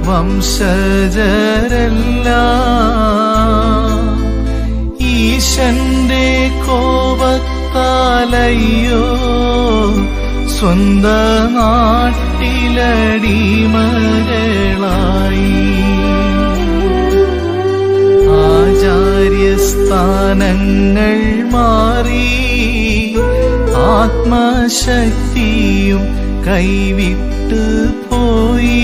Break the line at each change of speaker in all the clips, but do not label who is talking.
വംശജരെല്ലാം ഈശന്റെ കോപത്താലയ്യോ സ്വന്ത നാട്ടിലടിമകളായി ആചാര്യസ്ഥാനങ്ങൾ മാറി ആത്മശക്തിയും കൈവിട്ട് പോയി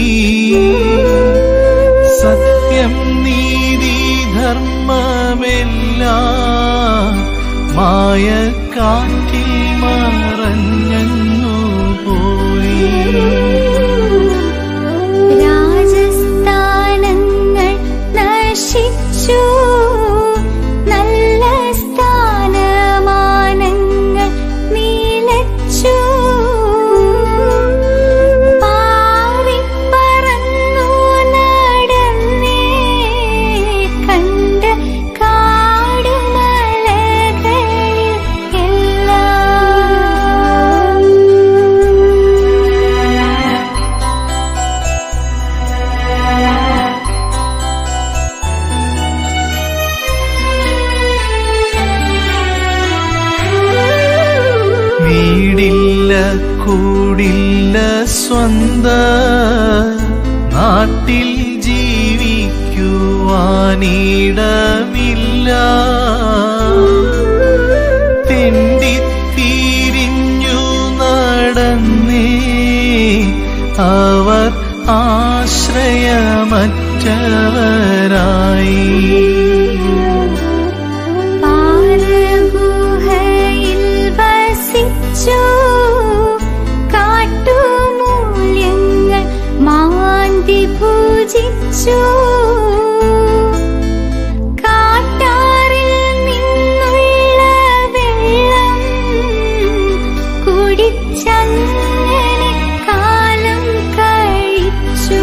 സത്യം നീതി ധർമ്മമെല്ലാം മായക്കാറ്റിൽ മറഞ്ഞു പോയി
രാജസ്ഥാനങ്ങൾ നശിച്ചു നല്ല സ്ഥാനമാനങ്ങൾ നിലച്ചു പാറിപ്പറന്നു നടന്നേ കണ്ട കാടുമലകളിൽ എല്ലാം
വീടില്ല കൂടില്ല സ്വന്ത നാട്ടിൽ ജീവിക്കുവാനിടമില്ല തെണ്ടിത്തിരിഞ്ഞു നടന്നേ അവർ ആശ്രയമറ്റവരായി
പാറഗുഹയിൽ വസിച്ചു കാട്ടുമൂല്യങ്ങൾ മാന്തി ഭുജിച്ചു കാട്ടാറിൽ നിന്നുള്ള വെള്ളം കുടിച്ചങ്ങനെ കാലം കഴിച്ചു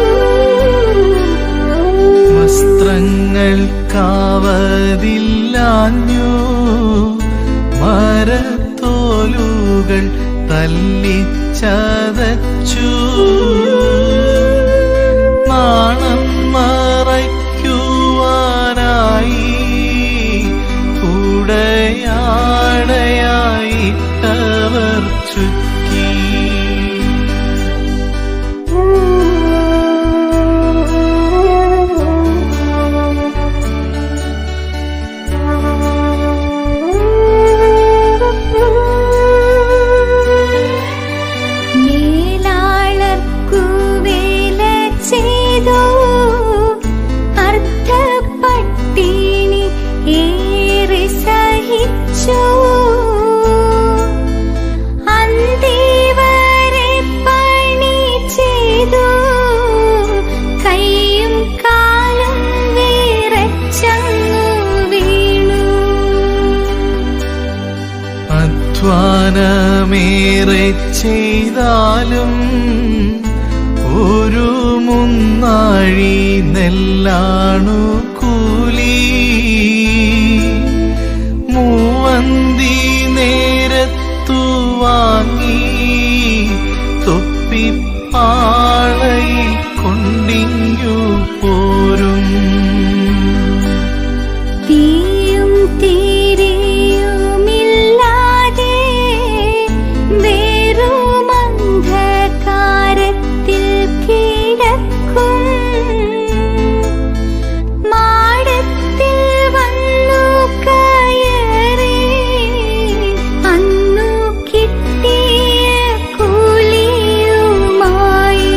വസ്ത്രങ്ങൾ കാവതില്ലാഞ്ഞു മരത്തോലുകൾ തല്ലിച്ചതച്ചു നാണം മറയ്ക്കുവാനായി ഉടയാടയായിട്ടവർ ചുറ്റി
മേലാളർക്കു വേല ചെയ്തു അർത്ഥപ്പട്ടിണി ഏറെ സഹിച്ചു അന്തിവരെ പണി ചെയ്തു കൈയും കാലും വിറച്ചങ്ങു വീണു
അധ്വാനമേറെ ചെയ്താലും ഒരു മുന്നാഴി നെല്ലാണു കൂലി മൂവന്തി നേരത്തു വാങ്ങി തൊപ്പിപ്പാളയിൽ കൊണ്ടിങ്ങു പോരും
തീയും തീരെയുമില്ലാതെ വെറും അന്ധകാരത്തിൽ കിടക്കും മാടത്തിൽ വന്നു കയറി അന്നു കിട്ടിയ കൂലിയുമായി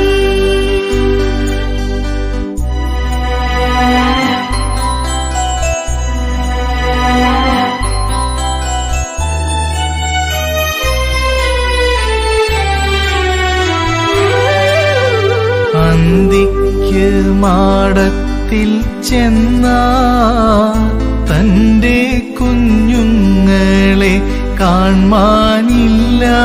അന്തിക്ക് മാടത്തിൽ ചെന്ന തന്റെ കുഞ്ഞുങ്ങളെ കാൺമാനില്ല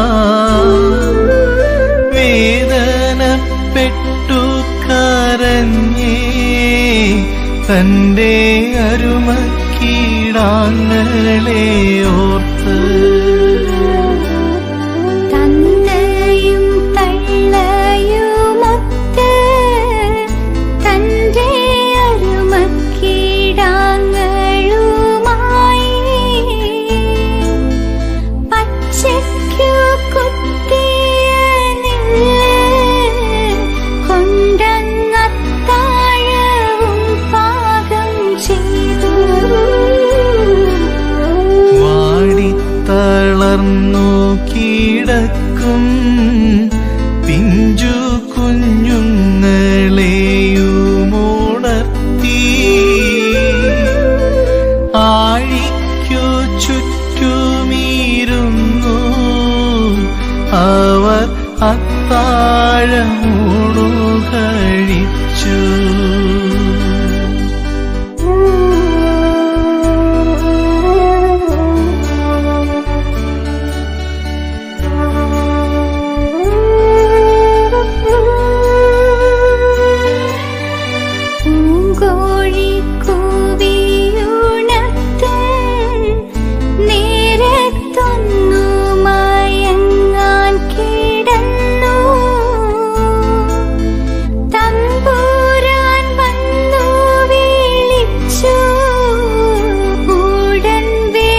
വേദനപ്പെട്ടു കരഞ്ഞേ തന്റെ അരുമക്കീടാങ്ങളെ ഓർത്ത്
തന്തയും തള്ളയുമൊത്ത്
കിടക്കും പിഞ്ചു കുഞ്ഞുങ്ങളെയുമുണർത്തി ആഴിക്കു ചുറ്റുമീരുന്നു അവർ അത്താഴമൂടു കഴിച്ചു
പൂങ്കോഴി കൂവിയുണർത്തും നേരത്തൊന്നു മയങ്ങാൻ കിടന്നു തമ്പുരാൻ വന്നു വിളിച്ചു ഉടൻ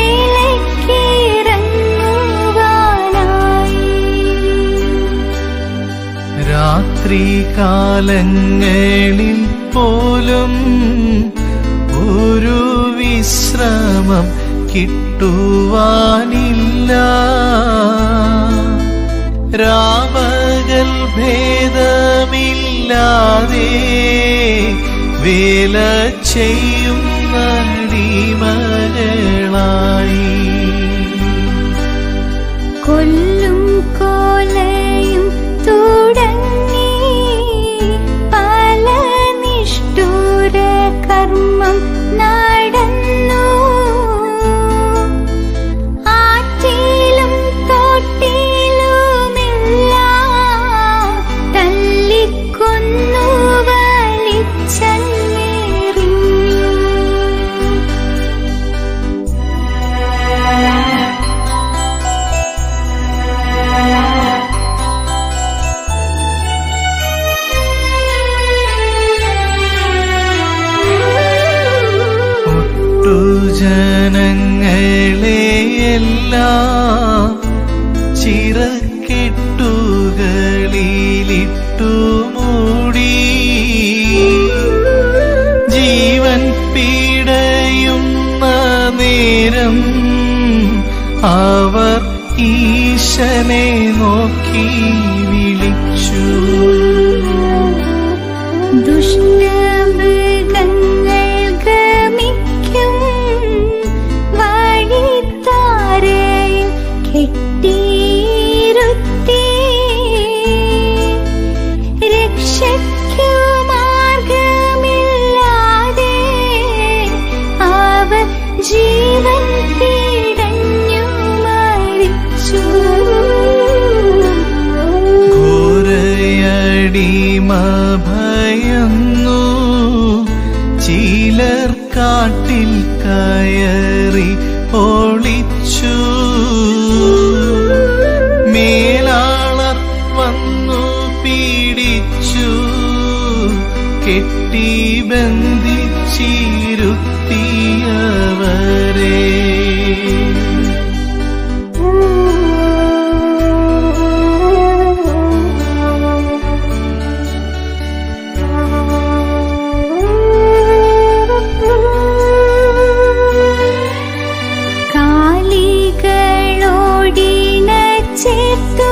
വേലയ്ക്കിറങ്ങുവാനായി
രാത്രി കാലങ്ങളിൽ പോലും ഒരു വിശ്രമം കിട്ടുവാനില്ല രാപകൽ ഭേദമില്ലാതെ വേല ചെയ്യും നടിമകളായി
കൊല്ലും കോലയും തുടങ്ങി പല നിഷ്ഠൂര കർമ്മം നടന്നു ആറ്റിലും തോട്ടിലുമില്ല തല്ലിക്കൊന്നു വലിച്ചെറിഞ്ഞു
ഒട്ടു ജനങ്ങളെയെല്ലാം ചിറക്കെട്ടുകളിലിട്ടു മൂടി ജീവൻ പീഡയുന്ന നേരം അവർ ഈശനെ നോക്കി വിളിച്ചു
ദുഷ്ടമൃഗങ്ങൾ ഗമിക്കും വഴിത്താരയിൽ കെട്ടിയിരുത്തി രക്ഷയ്ക്കു മാർഗമില്ലാതെ അവർ ജീവൻ പിടഞ്ഞു മരിച്ചു
ഘോരയടിമ ഭയന്നു ചിലർ കാട്ടിൽ കയറി ഒളിച്ചു മേലാളർ വന്നു പീഡിച്ചു കെട്ടി ബന്ധിച്ചിരുത്തിയവരെ
കാലികളോടിന ചേർത്തു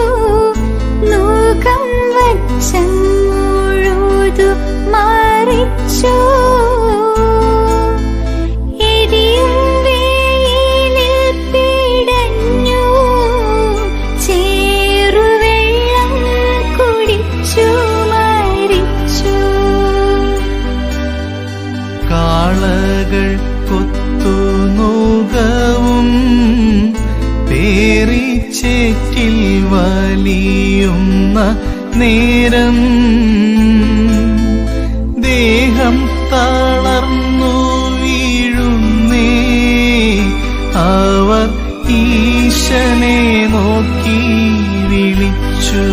നൂകം വച്ചങ്ങുഴുതു മറിച്ചു എരിയും വെയിലിൽ പിടഞ്ഞു ചേറുവെള്ളം കുടിച്ചു മരിച്ചു
കാളകൾ കൊത്തുനുകവും പേറിച്ചേറ്റിൽ വലിയുന്ന നേരം ദേഹം തളർന്നു വീഴുന്നേ അവർ ഈശനെ നോക്കി വിളിച്ചു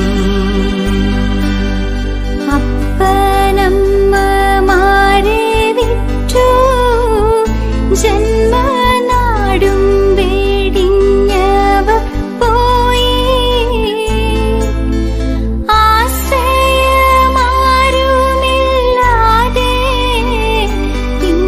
അപ്പനമ്മമാരെ വിറ്റു ജന്മനാടും വെടിഞ്ഞവ പോയി ആശ്രയമാരുമില്ലാതെ പിൻ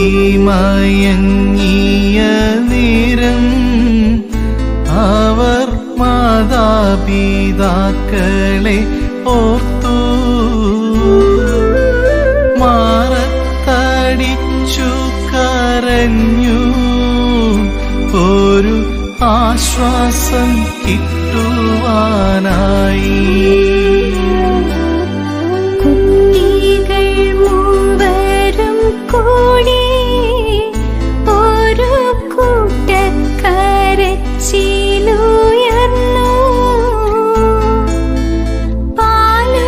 മയങ്ങിയ നേരം അവർ മാതാപിതാക്കളെ ഓർത്തു മാറത്തടിച്ചു കരഞ്ഞു ഒരു ആശ്വാസം കിട്ടുവാനായി
കുട്ടികൾ മൂവരും കൂടി ഒരു കൂട്ടക്കരച്ചിലുയർന്നു പാലു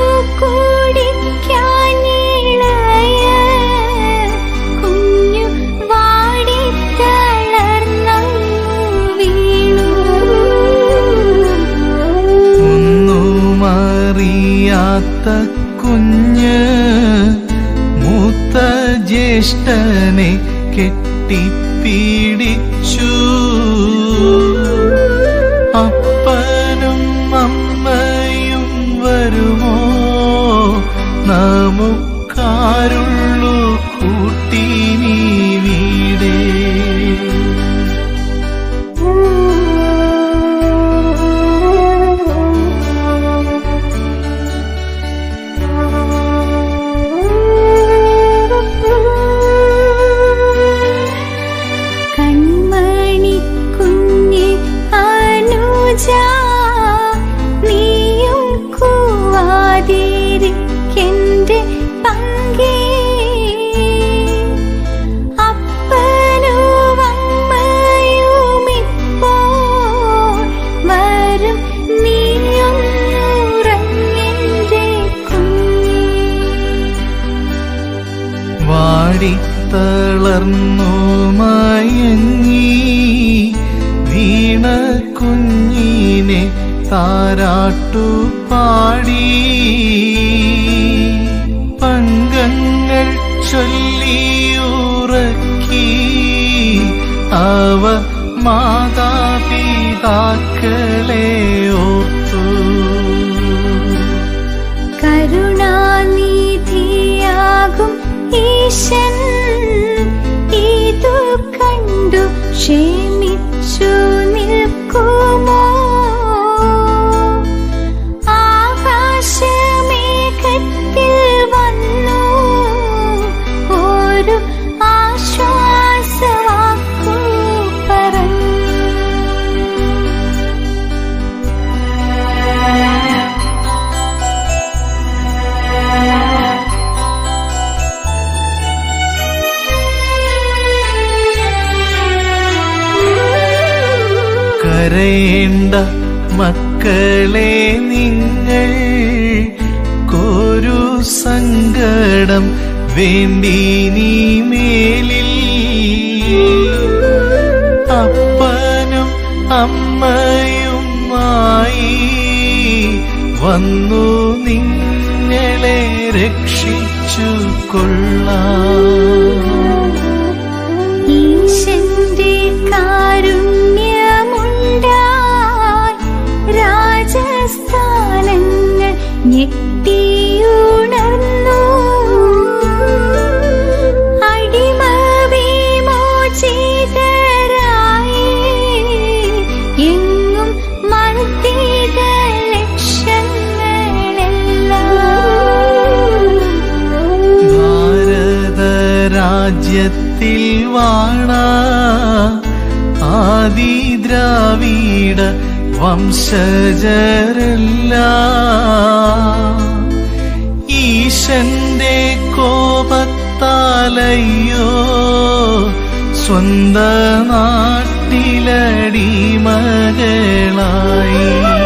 കുടിക്കാനിളയ കുഞ്ഞു വാടിത്തളർന്നു വീണു
ഒന്നുമറിയാത്ത കുഞ്ഞ് മൂത്ത ജ്യേഷ്ഠനെ കെട്ടിപ്പീടിച്ചു അപ്പനും അമ്മയും വരുമോ നമുക്കാരുള്ളു കൂട്ടിനി വീടേ
കൺമണി കുഞ്ഞി അനുജ നീയും കൂവാതിരിക്കെന്റെ പങ്കേ അപ്പനും അമ്മയുമിപ്പോൾ വരും നീയൊന്നുറങ്ങെന്റെ കുഞ്ഞേ
വാടിത്തളർന്നു മയങ്ങി വീണ കുഞ്ഞിനെ താരാട്ടു പാടി പങ്കങ്ങൾ ചൊല്ലിയുറക്കി അവ മാതാപിതാക്കളെ ഓർത്തു
കരുണാനിധിയാകും ഈശൻ ഇതു കണ്ടു ക്ഷമിച്ചു നിൽക്കുമോ ആകാശമേഘത്തിൽ വന്നു ഒരു ആശ്വാസവാക്കു പറഞ്ഞു
കരയേണ്ട മക്കളെ നിങ്ങൾ കോരു സങ്കടം വേണ്ടി നീ മേലിൽ അപ്പനും അമ്മയുമായി വന്നു നിങ്ങളെ രക്ഷിച്ചു കൊള്ളാം
ഈശന്റെ കാരുണ്യമുണ്ടായി രാജസ്ഥാനങ്ങൾ ഞെട്ടിയുണർന്നു അടിമ വിമോചിതരായി എങ്ങും മർദ്ദിത ലക്ഷങ്ങളെല്ലാം
ഭാരതരാജ്യത്തിൽ വാണ ആദിദ്രാവിഡ വംശജരല്ല ഈശന്റെ കോപത്താലയ്യോ സ്വന്ത നാട്ടിലടിമകളായി